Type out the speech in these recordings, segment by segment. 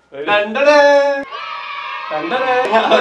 രണ്ടടേ രണ്ടടേ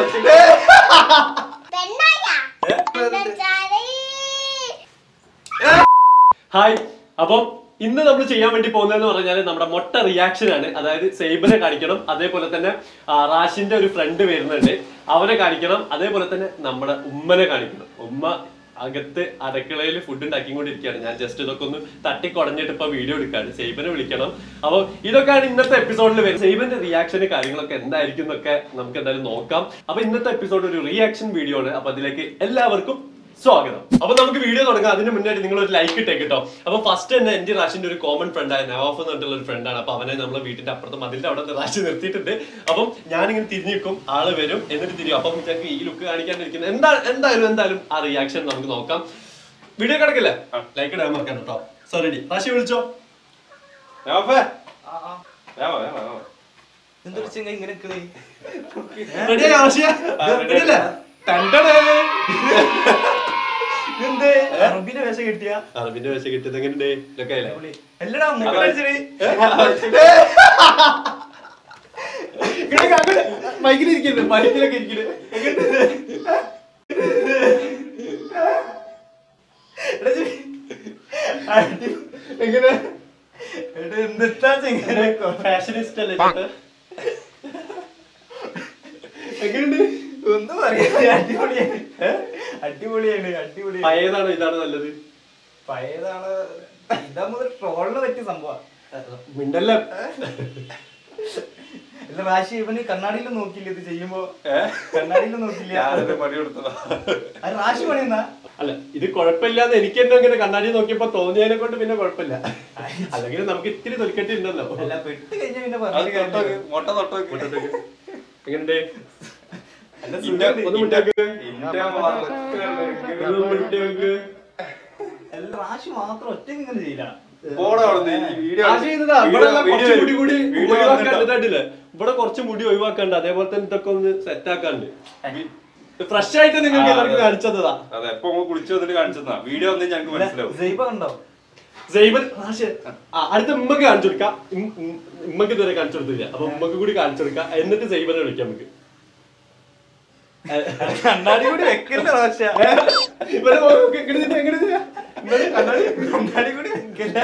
hi അപ്പം ഇന്ന് നമ്മൾ ചെയ്യാൻ വേണ്ടി പോകുന്നതെന്ന് പറഞ്ഞാൽ നമ്മുടെ മൊട്ട റിയാക്ഷൻ ആണ് അതായത് സൈബിനെ കാണിക്കണം അതേപോലെ തന്നെ ആ, റാഷിന്റെ ഒരു ഫ്രണ്ട് വരുന്നുണ്ട് അവനെ കാണിക്കണം അതേപോലെ തന്നെ നമ്മുടെ ഉമ്മനെ കാണിക്കണം ഉമ്മ അകത്ത് അടുക്കളയിൽ ഫുഡ് ഉണ്ടാക്കിക്കൊണ്ടിരിക്കുകയാണ് ഞാൻ ജസ്റ്റ് ഇതൊക്കെ ഒന്ന് തട്ടിക്കുടഞ്ഞിട്ട് ഇപ്പൊ വീഡിയോ എടുക്കാണ് സൈബിനെ വിളിക്കണം അപ്പോൾ ഇതൊക്കെയാണ് ഇന്നത്തെ എപ്പിസോഡിൽ വരുന്നത് സൈബിന്റെ റിയാക്ഷന് കാര്യങ്ങളൊക്കെ എന്തായിരിക്കും എന്നൊക്കെ നമുക്ക് എന്തായാലും നോക്കാം അപ്പൊ ഇന്നത്തെ എപ്പിസോഡ് ഒരു റിയാക്ഷൻ വീഡിയോ ആണ് അപ്പൊ അതിലേക്ക് എല്ലാവർക്കും സ്വാഗതം അപ്പൊ നമുക്ക് വീഡിയോ തുടങ്ങാം അതിന് മുന്നായിട്ട് നിങ്ങൾ ഒരു ലൈക്ക് ഇട്ടേക്ക് കേട്ടോ അപ്പൊ ഫസ്റ്റ് തന്നെ എന്റെ റാഷിന്റെ ഒരു കോമൺ ഫ്രണ്ട് ആയ നവാഫ് എന്ന് പറഞ്ഞിട്ടുള്ള ഒരു ഫ്രണ്ടാണ് അപ്പൊ അവനെ നമ്മളെ വീട്ടിന്റെ അപ്പുറത്ത് മതിലിന്റെ അവിടെ റാഷി നിർത്തിയിട്ടുണ്ട് അപ്പം ഞാനിങ്ങനെ തിരിഞ്ഞു നിൽക്കും ആള് വരും എന്നിട്ട് തിരിയും അപ്പം ഞങ്ങൾക്ക് ഈ ലുക്ക് കാണിക്കാണ്ടിരിക്കുന്നത് എന്താ എന്തായാലും എന്തായാലും ആ റിയാക്ഷൻ നമുക്ക് നോക്കാം വീഡിയോ കിടക്കില്ലേ ലൈക്ക് ഇടാൻ മറക്കാൻ കേട്ടോ സോറി റാഷി വിളിച്ചോ നവാഫേ? വേഗം, വേഗം, വേഗം. എന്തൊരു ചെങ്ങ ഇങ്ങനെ നിക്കണേ? റെഡിയാ റാഷിയ റെഡിയല്ലേ ടണ്ടടേ ഇതെന്ത്? അറബിന്റെ വേഷം കിട്ടിയ അറബിന്റെ വേഷം കിട്ടിയത് എങ്ങനെയുണ്ട് ഇതൊക്കെ അല്ലേ അല്ലടാ മുഖം അടിച്ചത് മൈക്കിലിരിക്കുന്നു മൈക്കിലൊക്കെ ഇരിക്കുന്നു എങ്ങനെ എന്തെത്താ ചെങ്ങനെ ഫാഷനിസ്റ്റ് അല്ലേ ചേട്ടാ? എങ്ങനെയുണ്ട് ഒന്നും പറയാ അടിപൊളിയാണ് അടിപൊളിയാണ് അടിപൊളിയാണ് പഴയതാണോ ഇതാണ് നല്ലത് പഴയതാണ് ഇതാ മുതൽ ട്രോളിന് പറ്റിയ സംഭവം മിണ്ടല്ല അല്ല റാശി ഇവന് കണ്ണാടിയിൽ നോക്കില്ല ഇത് ചെയ്യുമ്പോ ഏ? കണ്ണാടിയിൽ നോക്കില്ല ഞാനത് പണി കൊടുത്തതാ. അത് റാശി പണിയെന്നാ അല്ല ഇത് കുഴപ്പമില്ലാന്ന് എനിക്ക് തന്നെ ഇങ്ങനെ കണ്ണാടി നോക്കിയപ്പോ തോന്നിയതിനെ കൊണ്ട് പിന്നെ കുഴപ്പമില്ല അല്ലെങ്കിൽ നമുക്ക് ഇത്തിരി തൊലിക്കട്ടി ഉണ്ടല്ലോ അല്ല പെട്ട് കഴിഞ്ഞ പിന്നെ അത് പറഞ്ഞിട്ട് തൊട്ട് കാര്യമില്ല. നോക്ക്, മുട്ട തൊട്ട് നോക്ക്. എങ്ങനെയുണ്ട് അല്ല ഇന്റെ- സുഖം. ഒന്ന് മുട്ടാക്ക് ഇന്റെ വളർച്ച ഒന്ന് മുട്ടാക്ക് അല്ല റാശി മാത്രം ഒറ്റയ്ക്ക് ഇങ്ങനെ ചെയ്യില്ല പോടാ അവിടുന്ന്. ഈ വീഡിയോ ആ ചെയ്തതാ. ഇവിടെ വീഡിയോ- കുറച്ച് വീഡിയോ- മുടി കൂടി വീഡിയോ ഒഴിവാക്കാണ്ട് വന്നിട്ടോ? ഇതാണ്ടില്ലേ? ഇവിടെ കുറച്ച് മുടി ഒഴിവാക്കാണ്ട് അതേപോലെ തന്നെ ഇതൊക്കെ ഒന്ന് സെറ്റ് ആക്കാണ്ട് ഫ്രഷ് ആയിട്ട് നിങ്ങൾക്ക് ആ, എല്ലാവർക്കും അതെ. കാണിച്ചതാ അതെ ഇപ്പൊ നമ്മൾ കുളിച്ചു വന്നിട്ട് കാണിച്ചതാ വീഡിയോ വന്നിട്ട് ഞങ്ങൾക്ക് മനസ്സിലാവും ജൈബ കണ്ടോ സൈബൻ റാഷ് ആ, അടുത്ത ഉമ്മക്ക് കാണിച്ചു കൊടുക്കാം ഉം, ഉം, ഉമ്മക്ക് ഇതുവരെ കാണിച്ചു കൊടുത്തില്ല അപ്പൊ ഉമ്മക്ക് കൂടി കാണിച്ചു കൊടുക്കാം എന്നിട്ട് സൈബനെ വിളിക്കാം നമുക്ക് കണ്ണാടി കൂടി വെക്കണ്ട റാശ ഇവരെ നോക്ക്, ഇങ്ങട് തിരിഞ്ഞ്, ഇങ്ങട് തിരിഞ്ഞ്. ഇവരെ കണ്ണാടി കണ്ണാടി കൂടി വെക്കണ്ട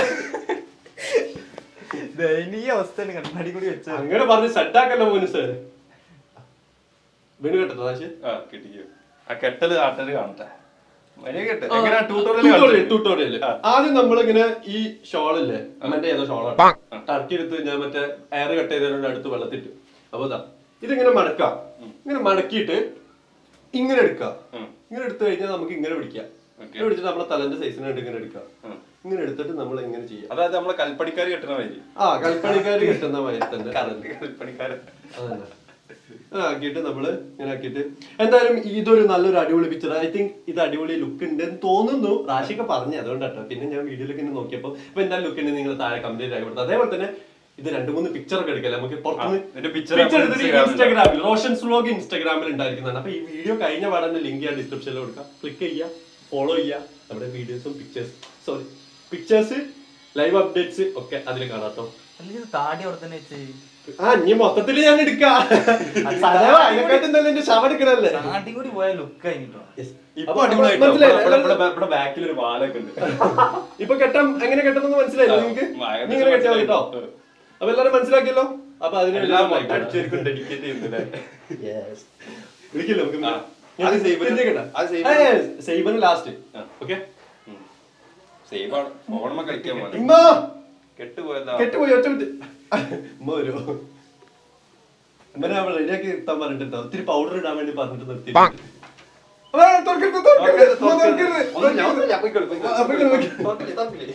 ദയനീയ അവസ്ഥയാണ് കണ്ണാടി കൂടി വെച്ചത് അങ്ങനെ പറഞ്ഞ് സെറ്റാക്കല്ലോ മോന് സാർ വീണ് കേട്ടോ റാഷ് ആ കിട്ടിക്കോ ആ കെട്ടല് ആട്ടല് കാണട്ടെ വലിയ കെട്ട് ആ, എങ്ങനെ tutorial, ട്യൂട്ടോറിയൽ tutorial. ആ. ആദ്യം നമ്മളിങ്ങനെ ഈ ഷോളില്ലേ മറ്റേ ഏതോ ഷോളാണ് ടർക്കി എടുത്ത് ഞാൻ മറ്റേ എയർ കട്ട് ചെയ്തതിനോട് അടുത്ത് വെള്ളത്തിട്ടു അപ്പൊ ഇതാ ഇതിങ്ങനെ മടക്കാം ഇങ്ങനെ മടക്കിയിട്ട് ഇങ്ങനെ എടുക്കാം ഉം. ഇങ്ങനെ എടുത്തു കഴിഞ്ഞാൽ നമുക്ക് ഇങ്ങനെ പിടിക്കാം Okay. ഇങ്ങനെ പിടിച്ചിട്ട് നമ്മളെ തലന്റെ സൈസിന് വേണ്ടി ഇങ്ങനെ എടുക്കാം ഉം. ഇങ്ങനെ എടുത്തിട്ട് നമ്മൾ ഇങ്ങനെ ചെയ്യാം അതായത് നമ്മളെ കൽപ്പണിക്കാർ കെട്ടണ മാതിരി ആ കളിപ്പണിക്കാർ കിട്ടുന്ന മാതിരി തന്നെ കൽപ്പണിക്കാരൻ അതന്നെ. ആ, ആക്കിയിട്ട് നമ്മള് ഇങ്ങനെ ആക്കിയിട്ട് എന്തായാലും ഇതൊരു നല്ലൊരു അടിപൊളി പിക്ചർ ഐ തിങ്ക് ഇത് അടിപൊളി ലുക്ക് ഉണ്ട് എന്ന് തോന്നുന്നു റാഷിക്ക് പറഞ്ഞു അതുകൊണ്ടാട്ടോ പിന്നെ ഞാൻ വീഡിയോയിലൊക്കെ ഇങ്ങനെ നോക്കിയപ്പോൾ ഇപ്പൊ എന്താ ലുക്ക് ഉണ്ട് നിങ്ങൾ താഴെ കമന്റ് ആയി കൊടുത്തു അതേപോലെ തന്നെ ഇത് രണ്ട് മൂന്ന് പിക്ചർ ഒക്കെ എടുക്കല്ലേ നമുക്ക് പുറത്തുനിന്ന് ആ, ഇതിന്റെ picture പിക്ചർ നമുക്ക് എടുത്തിട്ട് Instagram ൽ ഇൻസ്റ്റാഗ്രാമിൽ റോഷൻസ് വ്ലോഗ് ഇൻസ്റ്റാഗ്രാമിൽ ഉണ്ടായിരിക്കുന്നതാണ് അപ്പൊ ഈ വീഡിയോ കഴിഞ്ഞ പാടന്നെ ലിങ്ക് ഞാൻ ഡിസ്ക്രിപ്ഷനിൽ കൊടുക്കാം ക്ലിക്ക് ചെയ്യുക ഫോളോ ചെയ്യുക നമ്മുടെ വീഡിയോസും pictures sorry pictures live updates ഒക്കെ അതിൽ കാണാട്ടോ അല്ലെങ്കിൽ ഇത് താടി അവിടെ തന്നെ വെച്ച് ആ ഇനി മൊത്തത്തില് ഞാൻ എടുക്കാം അതിനെക്കാട്ടും നല്ല എന്റെ ശവം എടുക്കണല്ലേ താടി കൂടി പോയ ലുക്ക് കഴിഞ്ഞിട്ടോ ഇപ്പൊ അപ്പൊ അടിപൊളിയായിട്ടോ. മനസ്സിലായില്ലേ? ഇവിടെ- ഇവിടെ- ഇവിടെ- ഇവിടെ ബാക്കിൽ ഒരു വാലൊക്കെ ഉണ്ട് ഇപ്പൊ കെട്ടാൻ എങ്ങനെ കെട്ടണമെന്ന് മനസ്സിലായില്ലോ ആ, നിങ്ങക്ക് ഏകദേശം നീ ഇങ്ങനെ കെട്ടിയാൽ കേട്ടോ മനസ്സിലായി. അപ്പൊ എല്ലാരും മനസ്സിലാക്കിയല്ലോ അപ്പൊ അതിന് എല്ലാം അടിച്ചൊരുക്കും ഡെഡിക്കേറ്റ് ചെയ്യുന്നില്ലേ വിളിക്കില്ല നമുക്ക് ആ. അത് സൈബന്- അത് സൈബന്- സൈബന് ലാസ്റ്റ് ആ. ഓക്കെ സേവ് ആണ് ഫോണുമ്മ കളിക്കാൻ പോലെ ഉമ്മ കെട്ട് പോയതാ കെട്ടുപോയി ഒറ്റ മിനിറ്റ് ഉമ്മ വരുമോ ഉമ്മനെ അവൾ റെഡിയാക്കി നിർത്താൻ പറഞ്ഞിട്ടുണ്ടോ ഒത്തിരി പൗഡർ ഇടാൻ വേണ്ടി പറഞ്ഞിട്ട് നിർത്തി ആ, തുറക്കരുത്, തുറക്കരുത്, ഉമ്മ തുറക്കരുത്, ഒന്ന് ഞാൻ- തുറക്കരുത്. ഞാൻ പോയിക്കോളൂ, പോയിക്കോളൂ. ആ, പോയിക്കോളൂ, പോയിക്കോളൂ. തുറക്കില്ലേ, തുറക്കില്ലേ.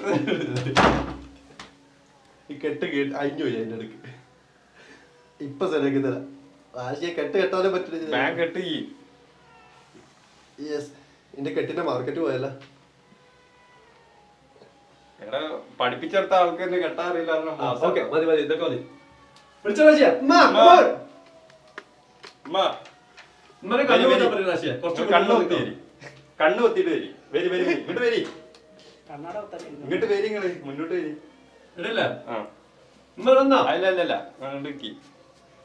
ഈ കെട്ട് കേട്ട് അഴിഞ്ഞു പോയി അതിന്റെ ഇടയ്ക്ക് ഇപ്പൊ ശരിയാക്കി തരാം ആശയെ കെട്ട് കെട്ടാനേ പറ്റില്ല ബാങ്ക് കെട്ട് ഈ യെസ് എന്റെ കെട്ടിന്റെ മാർക്കറ്റ് പോയല്ല എടാ പഠിപ്പിച്ചെടുത്ത ആൾക്ക് തന്നെ കെട്ടാൻ അറിയില്ല കാരണം മോശം. ഓക്കെ മതി മതി ഇതൊക്കെ മതി വിളിച്ചോ രാശിയ ഉമ്മ. ഉമ്മ, ഉമ്മനെ വരി, കണ്ണു വരി. കൊണ്ടാ പറയുക രാശിയ കുറച്ച് ഇങ്ങ് കണ്ണ് കുത്തി വരി കണ്ണ് കുത്തിയിട്ട് വരി വരി വരി വരി. ഇങ്ങോട്ട് വരി ഇങ്ങോട്ട് വരി ഇങ്ങള് മുന്നോട്ട് വരി ഇടല്ലേ ആ ഉമ്മ വന്നാ അല്ല അല്ല അല്ല അങ്ങോട്ട് നിക്കി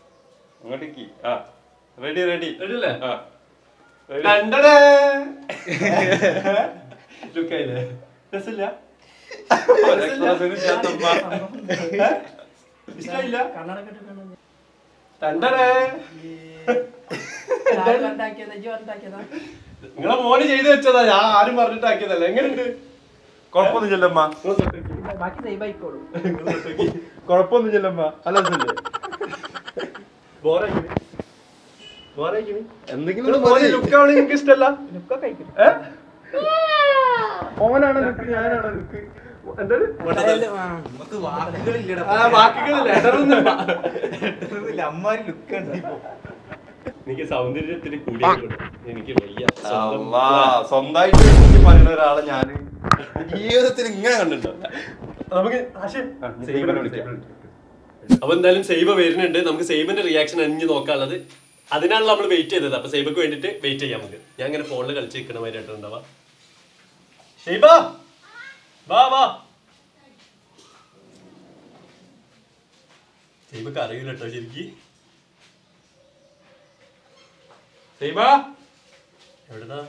അങ്ങോട്ടേക്ക് ആ റെഡി റെഡി Ready അല്ലേ? ആ Ready? രണ്ടടേ. Look ആയില്ലേ? രസമില്ല? ഒരു expression ഇല്ലാത്തമ്മ. ഏ? ഇഷ്ടായില്ല? രണ്ടടേ. നിങ്ങളെ മോന് ചെയ്തു വെച്ചതാ ഞാൻ ആരും പറഞ്ഞിട്ടാക്കിയതല്ല എങ്ങനെയുണ്ട് കുഴപ്പമൊന്നും ചെല്ലമ്മ കുഴപ്പമൊന്നും ചെല്ലമ്മ അല്ല ബോറായിക്കിന് ബോറായിക്കിന് എന്തെങ്കിലും ലുക്ക് ആണ് നിങ്ങൾക്ക് ഇഷ്ടല്ല ഓനാണ് ലുക്ക് ഞാനാണ് ലുക്ക് എന്താണ് നമുക്ക് വാക്കുകളില്ലടാ ആ, വാക്കുകളില്ല ഇടറൊന്നുമില്ല ഇടറുന്നില്ല. അമ്മാതിരി ലുക്ക് ഉണ്ട് ഇപ്പൊ എനിക്ക് സൗന്ദര്യത്തിന് കൂടി എനിക്ക് വയ്യ അല്ലാ, സ്വന്തായിട്ട് എനിക്ക് പറയുന്ന ഒരാളെ ഞാൻ ജീവിതത്തിൽ ഇങ്ങനെ കണ്ടിട്ടില്ല നമുക്ക് ആശേ ആ, നീ സൈബനെ വിളിക്കാം. അപ്പൊ എന്തായാലും സൈബ വരുന്നുണ്ട് നമുക്ക് സൈബിന്റെ റിയാക്ഷൻ അണിഞ്ഞ് നോക്കാനുള്ളത് അതിനാണല്ലോ നമ്മൾ വെയിറ്റ് ചെയ്തത് അപ്പൊ സൈബക്ക് വേണ്ടിട്ട് വെയിറ്റ് ചെയ്യാം നമുക്ക് ഞാൻ ഇങ്ങനെ ഫോണിൽ കളിച്ച് നിൽക്കണ മാതിരിട്ടുണ്ടാവാ ഷൈബ വാ വാ സൈബക്ക് അറിയില്ല കേട്ടോ ശരിക്ക് സൈബ എവിടെന്നാ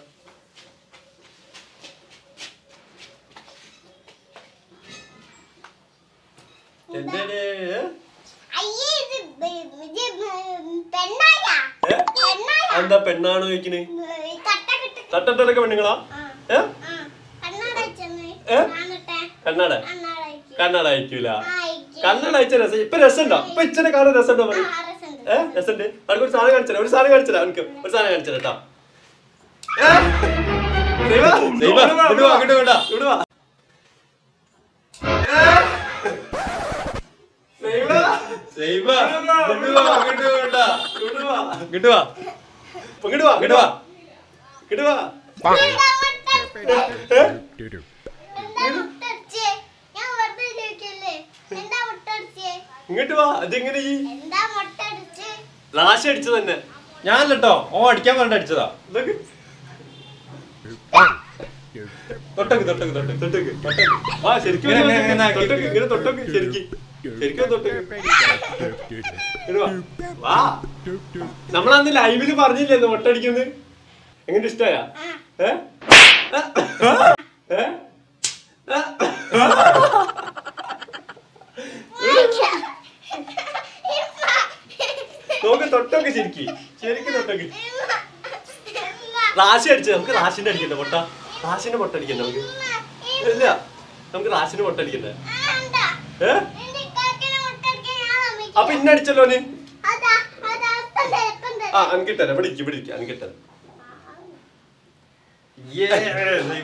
എന്താണ് ഏ? അയ്യേ ഇത് ബ- ഇത് പെണ്ണായ ഏ? പെണ്ണായ എന്താ പെണ്ണാണോ ചോദിക്കണേ തട്ടക്കിട്ട് തട്ടട്ടൊക്കെ പെണ്ണുങ്ങളാ ഏ ആ കണ്ണാട വെച്ചെന്ന് ഏ? കാണട്ടെ കണ്ണാട കണ്ണാട വെച്ച് കണ്ണാട അയക്കൂല ആ അയച്ചു കണ്ണാട അയച്ച രസം ഇപ്പൊ രസമുണ്ടോ ഇപ്പൊ ഇച്ചിരി കാണാൻ രസമുണ്ടോ പറയും ആ രസമുണ്ട് ഏ രസമുണ്ട് അവർക്ക് ഒരു സാധനം കാണിച്ചരാ ഒരു സാധനം കാണിച്ചരാ അവർക്ക് ഒരു സാധനം കാണിച്ചരാ കേട്ടോ ഏ? ദൈവ, ദൈവ, ഇങ്ങോട്ട് വാ, ഇങ്ങോട്ട് വാ, ഇങ്ങോട്ട് വേണ്ട. ഇങ്ങോട്ട് വാ. ഏ? ദൈവ, സൈബ ഇങ്ങോട്ട് വാ, ഇങ്ങോട്ട് വാ, ഇങ്ങോട്ട് വേണ്ട. ഇങ്ങോട്ട് വാ. ഇങ്ങോട്ട് വാ ഇപ്പൊ ഇങ്ങോട്ട് വാ, ഇങ്ങോട്ട് വാ. ഇങ്ങോട്ട് വാ. എന്താ മുട്ട ഏ? എന്താ മുട്ടടിച്ചേ ഞാൻ വെറുതെ ചോദിക്കല്ലേ എന്താ മുട്ടടിച്ചേ ഇങ്ങോട്ട് വാ അതെങ്ങനെ ഈ എന്താ മുട്ടടിച്ചേ ലാശ അടിച്ചു തന്നെ ഞാനല്ലോ ഓ അടിക്കാൻ വേണ്ട അടിച്ചതാ ഇതൊക്കെ തൊട്ടക്ക് തൊട്ടക്ക് തൊട്ടക്ക് തൊട്ടക്ക് തൊട്ടക്ക് ആ ശരിക്കും ഇങ്ങനെ, ഒന്ന് ഇങ്ങനെ, ഇങ്ങനെ തൊട്ടക്ക് ഇങ്ങനെ തൊട്ടക്ക് ശരിക്കും ശരിക്കും ഒന്ന് തൊട്ടക്ക് ഇങ്ങട് വാ. വാ നമ്മളന്ന് ലൈവില് പറഞ്ഞില്ലേ ഇത് മുട്ടടിക്കുന്നത് എങ്ങനെ ഇഷ്ടായ ആ ഏ ഏ? ഏ? നോക്ക് തൊട്ടൊക്കെ ശരിക്ക് ശരിക്കും തൊട്ടൊക്കെ റാശി അടിച്ചത് നമുക്ക് റാഷിന്റെ അടിക്കണ്ട പൊട്ട റാഷിന്റെ പൊട്ട അടിക്കണ്ട നമുക്ക് ഇല്ല നമുക്ക് റാഷിന്റെ പൊട്ട അടിക്കണ്ടേ ഏ അപ്പൊ ഇന്ന അടിച്ചല്ലോ നീ ആ അനക്കിട്ടരാ ഇവിടെ ഇരിക്കും ഇവിടെ ഇരിക്കും അനക്കിട്ടരാ സൈബ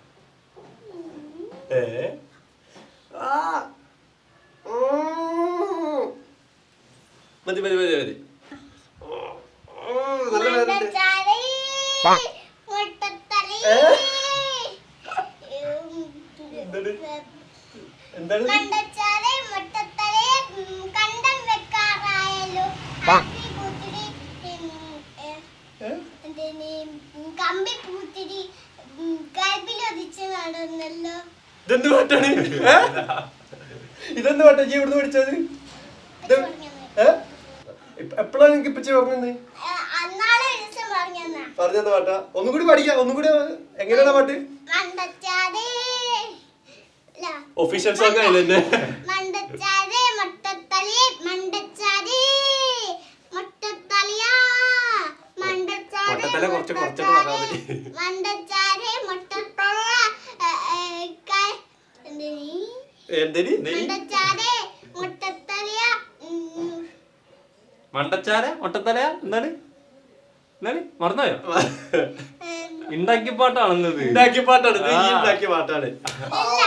ഏ ആ ഉം. മതി മതി മതി മതി ഉം, നല്ല വേദനയുണ്ട്. ഏ? എന്താണ്? എന്താണ് മണ്ടച്ചാരെ മുട്ടത്തലേ കണ്ടം വെക്കാറായല്ലോ കാപ്പി പൂത്തിരി ഏ? എന്തിന് കമ്പി പൂത്തിരി കൽപ്പിലൊതിച്ച് നടന്നല്ലോ ഇതെന്ത് പാട്ടാണ് ഏ? ഇതെന്ത് പാട്ടാ ജി ഇവിടുന്ന് പഠിച്ചത് ഇത് ഏ? ഇപ്പ- എപ്പളാ നിനക്ക് ഇപ്പച്ചി പറഞ്ഞത് അന്നാളെ ഒരു ദിവസം പറഞ്ഞെന്നാ പറഞ്ഞത് പാട്ടാ ഒന്നും കൂടി പഠിക്കാം ഒന്നും കൂടി എങ്ങനെയാണ് പാട്ട് മണ്ടച്ചാരേ ഇല്ല. ഒഫീഷ്യൽ സോങ് ആയില്ലേ മണ്ടച്ചാരേ മുട്ടത്തലേ മണ്ടച്ചാരേ മുട്ടത്തലയാ മണ്ടച്ചാരേ മുട്ടത്തല കുറച്ച് കുറച്ചിട്ട് പറഞ്ഞാ മതി. മണ്ടച്ചാരേ മുട്ടത്തല ഏ, ഏ, ക- എന്തിനീ? എന്തിന് മണ്ടച്ചാരേ മുട്ടത്തലയാ ഉം, മണ്ടച്ചാര ഒട്ടത്തല എന്താണ് എന്താണ് മറന്നോയോ ഉം, ഉണ്ടാക്കിയ പാട്ടാണെന്നത് ഉണ്ടാക്കിയ പാട്ടാണ് ഇത് ഈ ആ. ഉണ്ടാക്കിയ പാട്ടാണ് ഇല്ല.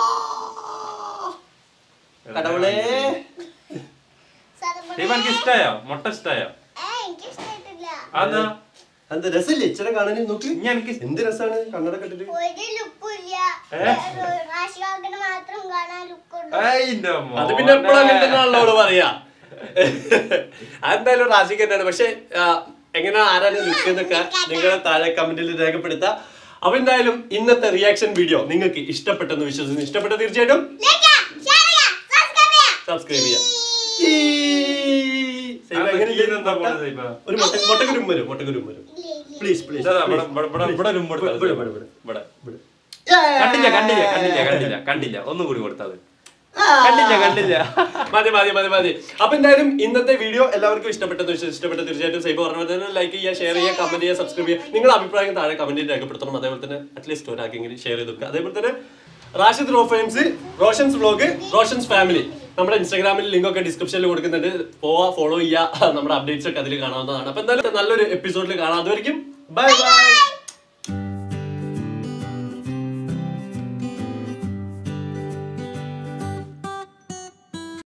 കടവുളേ സർവ്വ- സൈബ എനിക്ക് ഇഷ്ടായോ മുട്ട ഇഷ്ടായോ ഏ, എനിക്കിഷ്ടായിട്ടില്ല അതാ എന്താ രസമില്ലേ ഇച്ചിരി കാണാൻ നോക്ക് ഇനി എനിക്ക് എന്ത് രസാണ് കണ്ണട കെട്ടിട്ട് ഒരു ലുക്കും ഇല്ല ഏ? റാഷിവാക്കിന് മാത്രം കാണാൻ ലുക്കുള്ളൂ ഏയ് ഇന്റെ അത് പിന്നെ എപ്പോഴും അങ്ങനെ മോനെ. തന്നെയാണല്ലോ അവള് പറയാ അതെന്തായാലും റാശിക്ക് തന്നെയാണ് പക്ഷെ എങ്ങനെ ആരാണ് ലുക്ക് എന്നൊക്കെ നിങ്ങളെ താഴെ കമന്റിൽ രേഖപ്പെടുത്താം അപ്പൊ എന്തായാലും ഇന്നത്തെ റിയാക്ഷൻ വീഡിയോ നിങ്ങൾക്ക് ഇഷ്ടപ്പെട്ടെന്ന് വിശ്വസിക്കുന്നു ഇഷ്ടപ്പെട്ട തീർച്ചയായിട്ടും Like, share, subscribe. സബ്സ്ക്രൈബ് ചെയ്യാം ആ, സൈബ, എങ്ങനെ പറ്റിയില്ല. ഇതിന് എന്താ പോണത് ഇപ്പൊ? ഒരു മുട്ട മുട്ടക്കൊരു ഉമ്മ വരും മുട്ടക്കൊരു ഉമ്മ വരും പ്ലീസ് പ്ലീസ് ഇതാ, ഇവിടെ- ഇവിടെ- ഇവിടെ- ഇവിടെ ഒരു ഉമ്മ കൊടുത്താ മതി. ഇവിടെ, ഇവിടെ, ഇവിടെ. ഇവിടെ. കണ്ടില്ല കണ്ടില്ല കണ്ടില്ല കണ്ടില്ല കണ്ടില്ല ഒന്നും കൂടി കൊടുത്തത് കണ്ടില്ല കണ്ടില്ല മതി മതി മതി മതി അപ്പൊ എന്തായാലും ഇന്നത്തെ വീഡിയോ എല്ലാവർക്കും ഇഷ്ടപ്പെട്ടെന്ന് വിശ്വസിച്ച് ഇഷ്ടപ്പെട്ട തീർച്ചയായിട്ടും സൈബ് പറഞ്ഞ പോലെ തന്നെ ലൈക്ക് ചെയ്യുക ഷെയർ ചെയ്യുക കമന്റ് ചെയ്യുക സബ്സ്ക്രൈബ് ചെയ്യുക നിങ്ങളുടെ അഭിപ്രായം താഴെ കമന്റിൽ രേഖപ്പെടുത്തണം അതേപോലെ തന്നെ അറ്റ്ലീസ്റ്റ് ഒരാൾക്കെങ്കിലും ഷെയർ ചെയ്ത് വെക്കുക അതേപോലെ തന്നെ റാഷിദ് റോഫൈംസ് റോഷൻസ് വ്ലോഗ് റോഷൻസ് ഫാമിലി നമ്മുടെ ഇൻസ്റ്റാഗ്രാമിൽ ലിങ്ക് ഒക്കെ ഡിസ്ക്രിപ്ഷനിൽ കൊടുക്കുന്നുണ്ട് പോവാ ഫോളോ ചെയ്യുക നമ്മുടെ അപ്ഡേറ്റ്സ് ഒക്കെ അതിൽ കാണാവുന്നതാണ് അപ്പൊ എന്തായാലും നല്ലൊരു എപ്പിസോഡിൽ കാണാം അതുവരെയും ബൈ ബൈ